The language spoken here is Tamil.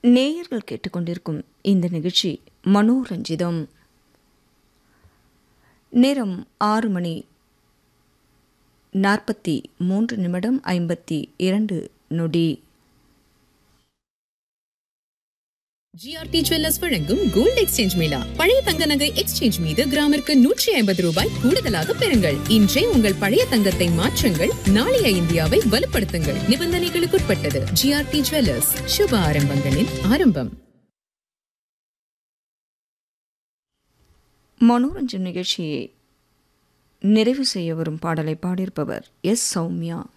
நேயர்கள் கேட்டுக்கொண்டிருக்கும் இந்த நிகழ்ச்சி மனோரஞ்சிதம் நேரம் ஆறு மணி நாற்பத்தி மூன்று நிமிடம் ஐம்பத்தி இரண்டு நொடி ஜிஆர்டி ஜுவல்லர்ஸ் வழங்கும் கோல்ட் எக்ஸ்சேஞ்ச் மேளா பழைய தங்க நகை எக்ஸ்சேஞ்ச் மீது கிராமிற்கு நூற்றி ஐம்பது ரூபாய் கூடுதலாக பெறுங்கள் இன்றே உங்கள் பழைய தங்கத்தை மாற்றுங்கள் நாளைய இந்தியாவை வலுப்படுத்துங்கள் நிபந்தனைகளுக்குட்பட்டது ஜிஆர்டி ஜுவல்லர்ஸ் சுப ஆரம்பங்களின் ஆரம்பம் மனோரஞ்சன் நிகழ்ச்சியை நிறைவு செய்ய வரும் பாடலை பாடியிருப்பவர் எஸ் சௌமியா